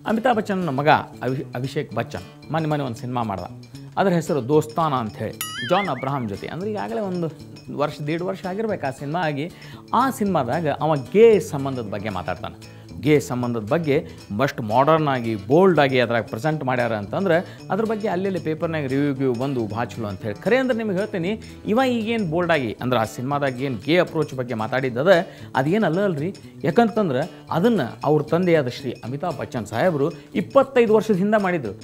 ಅಮಿತಾಬ್ ಬಚ್ಚನ್ ಮಗ ಅಭಿ ಅಭಿಷೇಕ್ ಬಚ್ಚನ್ ಮೊನ್ನೆ ಮೊನ್ನೆ ಒಂದು ಸಿನಿಮಾ ಮಾಡ್ದ ಅದ್ರ ಹೆಸರು ದೋಸ್ತಾನ ಅಂಥೇಳಿ ಜಾನ್ ಅಬ್ರಹಾಂ ಜೊತೆ ಅಂದರೆ ಈಗಾಗಲೇ ಒಂದು ವರ್ಷ ದೇಡು ವರ್ಷ ಆಗಿರ್ಬೇಕು ಆ ಸಿನಿಮಾ ಆಗಿ ಆ ಸಿನಿಮಾದಾಗ ಅವ ಗೇ ಸಂಬಂಧದ ಬಗ್ಗೆ ಮಾತಾಡ್ತಾನೆ ಗೇ ಸಂಬಂಧದ ಬಗ್ಗೆ ಮಸ್ಟ್ ಮಾಡರ್ನ್ ಆಗಿ ಬೋಲ್ಡ್ ಆಗಿ ಅದ್ರಾಗ ಪ್ರೆಸೆಂಟ್ ಮಾಡ್ಯಾರ ಅಂತಂದ್ರೆ ಅದ್ರ ಬಗ್ಗೆ ಅಲ್ಲೆಲ್ಲಿ ಪೇಪರ್ನಾಗ ರಿವ್ಯೂ ಗಿವ್ಯೂ ಬಂದು ಭಾಳ ಚಲೋ ಅಂತ ಹೇಳಿ ಖರೆ ಅಂದ್ರೆ ನಿಮ್ಗೆ ಹೇಳ್ತೀನಿ ಇವ ಈಗೇನು ಬೋಲ್ಡ್ ಆಗಿ ಅಂದ್ರೆ ಆ ಸಿನಿಮಾದಾಗ ಏನು ಗೇ ಅಪ್ರೋಚ್ ಬಗ್ಗೆ ಮಾತಾಡಿದ್ದದ ಅದೇನು ಅಲ್ಲ ಅಲ್ರಿ ಯಾಕಂತಂದ್ರೆ ಅದನ್ನು ಅವ್ರ ತಂದೆಯಾದ ಶ್ರೀ ಅಮಿತಾಬ್ ಬಚ್ಚನ್ ಸಾಹೇಬರು ಇಪ್ಪತ್ತೈದು ವರ್ಷದ ಹಿಂದೆ ಮಾಡಿದರು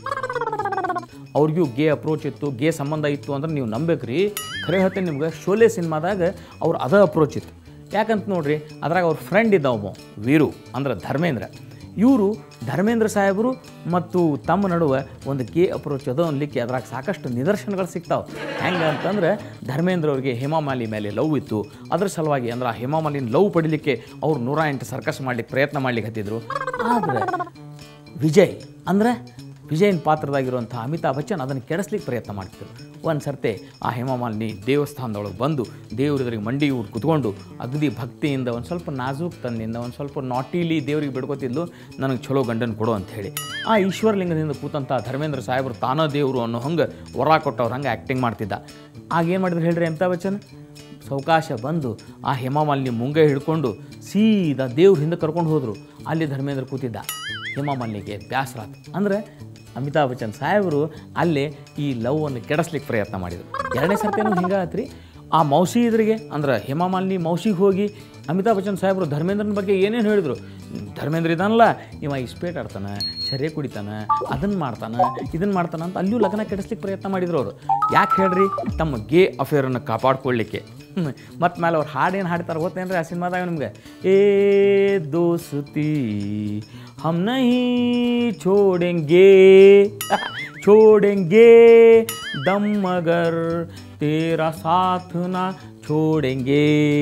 ಅವ್ರಿಗೂ ಗೇ ಅಪ್ರೋಚ್ ಇತ್ತು ಗೇ ಸಂಬಂಧ ಇತ್ತು ಅಂದ್ರೆ ನೀವು ನಂಬೇಕ್ರಿ ಖರೆ ಹೇಳ್ತೀನಿ ನಿಮ್ಗೆ ಶೋಲೆ ಸಿನಿಮಾದಾಗ ಅವ್ರು ಅದ ಅಪ್ರೋಚ್ ಇತ್ತು ಯಾಕಂತ ನೋಡ್ರಿ ಅದ್ರಾಗ ಅವ್ರ ಫ್ರೆಂಡ್ ಇದ್ದ ಒಬ್ಬ ವೀರು ಅಂದ್ರೆ ಧರ್ಮೇಂದ್ರ ಇವರು ಧರ್ಮೇಂದ್ರ ಸಾಹೇಬರು ಮತ್ತು ತಮ್ಮ ನಡುವೆ ಒಂದು ಗೇ ಅಪ್ರೋಚ್ ಅದು ಅನ್ಲಿಕ್ಕೆ ಅದ್ರಾಗ ಸಾಕಷ್ಟು ನಿದರ್ಶನಗಳು ಸಿಗ್ತಾವೆ ಹೆಂಗೆ ಅಂತಂದ್ರೆ ಧರ್ಮೇಂದ್ರ ಅವ್ರಿಗೆ ಹೇಮಾಮಾಲಿ ಮೇಲೆ ಲವ್ ಇತ್ತು ಅದ್ರ ಸಲುವಾಗಿ ಅಂದ್ರೆ ಆ ಹೇಮಾಮಾಲಿನ ಲವ್ ಪಡಿಲಿಕ್ಕೆ ಅವ್ರು ನೂರ ಎಂಟು ಸರ್ಕಸ್ ಮಾಡ್ಲಿಕ್ಕೆ ಪ್ರಯತ್ನ ಮಾಡ್ಲಿಕ್ಕೆ ಹತ್ತಿದ್ರು ಆದರೆ ವಿಜಯ್ ಅಂದರೆ ವಿಜಯನ್ ಪಾತ್ರದಾಗಿರುವಂಥ ಅಮಿತಾಬ್ ಬಚ್ಚನ್ ಅದನ್ನು ಕೆಡಿಸ್ಲಿಕ್ಕೆ ಪ್ರಯತ್ನ ಮಾಡ್ತಿದ್ರು ಒಂದು ಸರ್ತೆ ಆ ಹೇಮಮಾಲಿನಿ ದೇವಸ್ಥಾನದೊಳಗೆ ಬಂದು ದೇವ್ರದ್ರಿಗೆ ಮಂಡಿ ಊರು ಕುತ್ಕೊಂಡು ಅಗದಿ ಭಕ್ತಿಯಿಂದ ಒಂದು ಸ್ವಲ್ಪ ನಾಜೂಕ್ ತಂದಿಂದ ಒಂದು ಸ್ವಲ್ಪ ನಾಟಿಲಿ ದೇವ್ರಿಗೆ ಬಿಡ್ಕೋತಿದ್ಲು ನನಗೆ ಚಲೋ ಗಂಡನ ಕೊಡು ಅಂತ ಹೇಳಿ ಆ ಈಶ್ವರಲಿಂಗದಿಂದ ಕೂತಂಥ ಧರ್ಮೇಂದ್ರ ಸಾಹೇಬರು ತಾನೋ ದೇವರು ಅನ್ನೋ ಹಂಗೆ ವರ ಕೊಟ್ಟವ್ರು ಹಂಗೆ ಆ್ಯಕ್ಟಿಂಗ್ ಮಾಡ್ತಿದ್ದ ಆಗ ಏನು ಮಾಡಿದ್ರು ಹೇಳ್ರಿ ಅಮಿತಾಬ್ ಬಚ್ಚನ್ ಸಾವಕಾಶ ಬಂದು ಆ ಹೇಮಾಮಾಲಿನಿ ಮುಂಗೆ ಹಿಡ್ಕೊಂಡು ಸೀದಾ ದೇವ್ರ ಹಿಂದೆ ಕರ್ಕೊಂಡು ಹೋದರು ಅಲ್ಲಿ ಧರ್ಮೇಂದ್ರ ಕೂತಿದ್ದ ಹೇಮಾಮಾಲಿನಿಗೆ ಬೇಸರ ಆತು ಅಂದರೆ ಅಮಿತಾಬ್ ಬಚ್ಚನ್ ಸಾಹೇಬರು ಅಲ್ಲೇ ಈ ಲವ್ವನ್ನು ಕೆಡಿಸ್ಲಿಕ್ಕೆ ಪ್ರಯತ್ನ ಮಾಡಿದರು ಎರಡನೇ ಸರ್ತಿನೂ ಹಿಂಗೆ ಆತ್ರಿ ಆ ಮೌಸಿ ಇದ್ರಿಗೆ ಅಂದ್ರೆ ಹೇಮಾಮಾಲಿನಿ ಮೌಸಿಗೆ ಹೋಗಿ ಅಮಿತಾಬ್ ಬಚ್ಚನ್ ಸಾಹೇಬರು ಧರ್ಮೇಂದ್ರನ ಬಗ್ಗೆ ಏನೇನು ಹೇಳಿದ್ರು ಧರ್ಮೇಂದ್ರ ಇದಾನಲ್ಲ ಇವ ಇಸ್ಪೇಟ್ ಆಡ್ತಾನೆ ಶರೆ ಕುಡಿತಾನೆ ಅದನ್ನು ಮಾಡ್ತಾನೆ ಇದನ್ನು ಮಾಡ್ತಾನೆ ಅಂತ ಅಲ್ಲಿಯೂ ಲಗ್ನ ಕೆಡಿಸ್ಲಿಕ್ಕೆ ಪ್ರಯತ್ನ ಮಾಡಿದ್ರು ಅವರು ಯಾಕೆ ಹೇಳ್ರಿ ತಮ್ಮ ಗೇ ಅಫೇರನ್ನು ಕಾಪಾಡ್ಕೊಳ್ಳಿಕ್ಕೆ ಮತ್ತು ಮೇಲೆ ಅವ್ರು ಹಾಡೇನು ಹಾಡ್ತಾರೆ ಗೊತ್ತೇನ್ರಿ ಆ ಸಿನಿಮಾದಾಗ ನಿಮ್ಗೆ ಏ ದೋಸ್ತಿ ಹಮ್ ನಹಿ छोड़ेंगे छोड़ेंगे दम मगर तेरा साथ ना छोड़ेंगे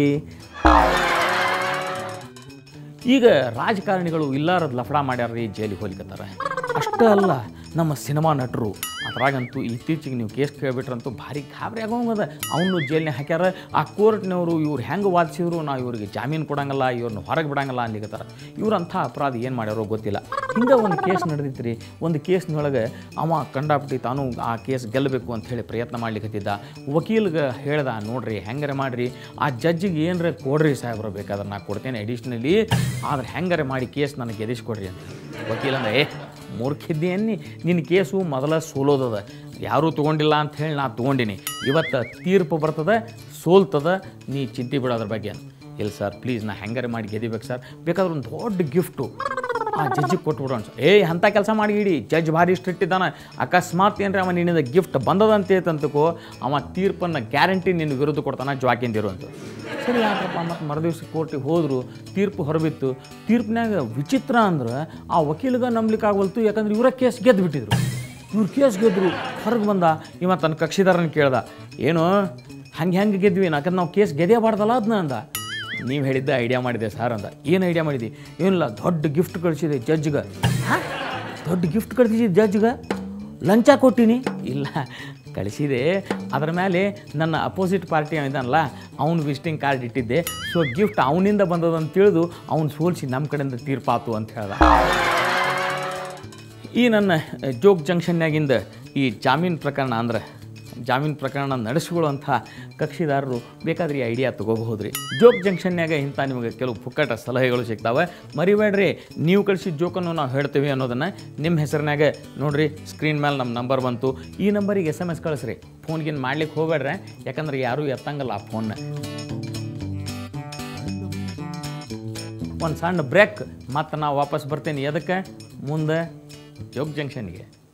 ಈಗ ರಾಜಕಾರಣಿಗಳು ಇಲ್ಲಾರದ ಲಫಡ ಮಾಡ್ಯಾರ್ರಿ ಜೈಲಿಗೆ ಹೋಲಿಕತ್ತಾರ ಅಷ್ಟೇ ಅಲ್ಲ ನಮ್ಮ ಸಿನಿಮಾ ನಟರು ಅದ್ರಾಗಂತೂ ಇತ್ತೀಚೆಗೆ ನೀವು ಕೇಸ್ ಕೇಳ್ಬಿಟ್ರಂತೂ ಭಾರಿ ಗಾಬರಿ ಆಗೋಂಗದ ಅವನು ಜೈಲಿನ ಹಾಕ್ಯಾರ ಆ ಕೋರ್ಟ್ನವರು ಇವ್ರು ಹೆಂಗೆ ವಾದಿಸಿದ್ರು ನಾವು ಇವ್ರಿಗೆ ಜಾಮೀನು ಕೊಡಂಗಲ್ಲ ಇವ್ರನ್ನ ಹೊರಗೆ ಬಿಡಂಗಲ್ಲ ಅನ್ಲಿಕತ್ತಾರ ಇವ್ರಂಥ ಅಪರಾಧ ಏನು ಮಾಡ್ಯಾರೋ ಗೊತ್ತಿಲ್ಲ ಹಿಂಗೆ ಒಂದು ಕೇಸ್ ನಡೆದಿತ್ತು ರೀ ಒಂದು ಕೇಸ್ನೊಳಗೆ ಅವ ಕಂಡಾಪಟ್ಟಿ ತಾನು ಆ ಕೇಸ್ ಗೆಲ್ಲಬೇಕು ಅಂತ ಹೇಳಿ ಪ್ರಯತ್ನ ಮಾಡ್ಲಿಕ್ಕತ್ತಿದ್ದ ವಕೀಲ್ಗೆ ಹೇಳ್ದ ನೋಡ್ರಿ ಹೆಂಗಾರೆ ಮಾಡ್ರಿ ಆ ಜಡ್ಜಿಗೆ ಏನರ ಕೊಡ್ರಿ ಸಾಹೇಬ್ರು ಬೇಕಾದ್ರೆ ನಾ ಕೊಡ್ತೇನೆ ಅಡಿಷ್ನಲಿ ಆದ್ರೆ ಹೆಂಗಾರೆ ಮಾಡಿ ಕೇಸ್ ನನಗೆ ಗೆದಿಸ್ಕೊಡ್ರಿ ಅಂತ ವಕೀಲ ಅಂದ್ರೆ ಏ ಮೂರ್ಖಿದ್ದಿ ಅನ್ನಿ ನಿನ್ನ ಕೇಸು ಮೊದಲ ಸೋಲೋದದ ಯಾರೂ ತೊಗೊಂಡಿಲ್ಲ ಅಂತ ಹೇಳಿ ನಾ ತೊಗೊಂಡಿನಿ ಇವತ್ತು ತೀರ್ಪು ಬರ್ತದೆ ಸೋಲ್ತದ ನೀ ಚಿಂತೆ ಬಿಡು ಅದ್ರ ಬಗ್ಗೆ ಇಲ್ಲ ಸರ್ ಪ್ಲೀಸ್ ನಾ ಹೆಂಗಾರೆ ಮಾಡಿ ಗೆದಿಬೇಕು ಸರ್ ಬೇಕಾದ್ರೆ ಒಂದು ದೊಡ್ಡ ಗಿಫ್ಟು ಆ ಜಡ್ಜಿಗೆ ಕೊಟ್ಬಿಡೋಣ ಸರ್ ಏಯ್ ಅಂಥ ಕೆಲಸ ಮಾಡಿ ಇಡಿ ಜಡ್ಜ್ ಭಾರಿ ಸ್ಟ್ರಿಕ್ಟ್ ಇದ್ದಾನೆ ಅಕಸ್ಮಾತ್ ಏನ್ರಿ ಅವ ನಿನ್ನಿಂದ ಗಿಫ್ಟ್ ಬಂದದಂತೆ ಅಂತಕೋ ಅವ ತೀರ್ಪನ್ನು ಗ್ಯಾರಂಟಿ ನಿನ್ನ ವಿರುದ್ಧ ಕೊಡ್ತಾನೆ ಜಾಕಿಂದಿರು ಅಂತ ಸರಿ ಯಾಕಪ್ಪ ಮತ್ತು ಮರುದಿವ್ಸ ಕೋರ್ಟಿಗೆ ಹೋದರು ತೀರ್ಪು ಹೊರಬಿತ್ತು ತೀರ್ಪಿನಾಗ ವಿಚಿತ್ರ ಅಂದ್ರೆ ಆ ವಕೀಲಿಗೆ ನಂಬ್ಲಿಕ್ಕೆ ಆಗವಲ್ತು ಯಾಕಂದ್ರೆ ಇವರ ಕೇಸ್ ಗೆದ್ದು ಬಿಟ್ಟಿದ್ರು ಇವ್ರು ಕೇಸ್ ಗೆದ್ರು ಹೊರಗೆ ಬಂದ ಇವ ತನ್ನ ಕಕ್ಷಿದಾರನ ಕೇಳ್ದ ಏನು ಹಂಗೆ ಹೆಂಗೆ ಗೆದ್ವಿ ಯಾಕಂದ್ರೆ ನಾವು ಕೇಸ್ ಗೆದೇಬಾರ್ದಲ್ಲ ಅದನ್ನ ಅಂದ ನೀವು ಹೇಳಿದ್ದ ಐಡಿಯಾ ಮಾಡಿದೆ ಸರ್ ಅಂದ ಏನು ಐಡಿಯಾ ಮಾಡಿದಿ ಏನಿಲ್ಲ ದೊಡ್ಡ ಗಿಫ್ಟ್ ಕಳಿಸಿದೆ ಜಡ್ಜ್ಗೆ ಹಾಂ ದೊಡ್ಡ ಗಿಫ್ಟ್ ಕಳಿಸಿದ್ದೆ ಜಡ್ಜ್ಗೆ ಲಂಚ ಕೊಟ್ಟಿನಿ ಇಲ್ಲ ಕಳಿಸಿದೆ ಅದರ ಮೇಲೆ ನನ್ನ ಅಪೋಸಿಟ್ ಪಾರ್ಟಿ ಇದ್ದಾನಲ್ಲ ಅವ್ನು ವಿಸಿಟಿಂಗ್ ಕಾರ್ಡ್ ಇಟ್ಟಿದ್ದೆ ಸೊ ಗಿಫ್ಟ್ ಅವನಿಂದ ಬಂದದಂತ ತಿಳಿದು ಅವ್ನು ಸೋಲಿಸಿ ನಮ್ಮ ಕಡೆಯಿಂದ ತೀರ್ಪಾತು ಅಂತ ಹೇಳ್ದ ಈ ನನ್ನ ಜೋಗ್ ಜಂಕ್ಷನ್ಯಾಗಿಂದ ಈ ಜಾಮೀನು ಪ್ರಕರಣ ಅಂದ್ರೆ ಜಾಮೀನು ಪ್ರಕರಣ ನಡೆಸಿಕೊಳ್ಳುವಂಥ ಕಕ್ಷಿದಾರರು ಬೇಕಾದ್ರೆ ಈ ಐಡಿಯಾ ತೊಗೋಬಹುದು ರೀ ಜೋಗ್ ಜಂಕ್ಷನ್ಯಾಗ ಇಂಥ ನಿಮಗೆ ಕೆಲವು ಪುಕ್ಕಟ ಸಲಹೆಗಳು ಸಿಗ್ತಾವೆ ಮರಿಬೇಡ್ರಿ ನೀವು ಕಳಿಸಿದ ಜೋಕನ್ನು ನಾವು ಹೇಳ್ತೀವಿ ಅನ್ನೋದನ್ನು ನಿಮ್ಮ ಹೆಸರಿನಾಗ ನೋಡ್ರಿ ಸ್ಕ್ರೀನ್ ಮೇಲೆ ನಮ್ಮ ನಂಬರ್ ಬಂತು ಈ ನಂಬರಿಗೆ ಎಸ್ ಎಮ್ ಎಸ್ ಕಳಿಸ್ರಿ ಫೋನ್ಗಿನ್ ಮಾಡ್ಲಿಕ್ಕೆ ಹೋಗ್ಬೇಡ್ರೆ ಯಾಕಂದ್ರೆ ಯಾರೂ ಎತ್ತಂಗಲ್ಲ ಆ ಫೋನ್ನ ಒಂದು ಸಣ್ಣ ಬ್ರೇಕ್ ಮತ್ತು ನಾವು ವಾಪಸ್ ಬರ್ತೀನಿ ಎದಕ್ಕೆ ಮುಂದೆ ಜೋಗ್ ಜಂಕ್ಷನ್ಗೆ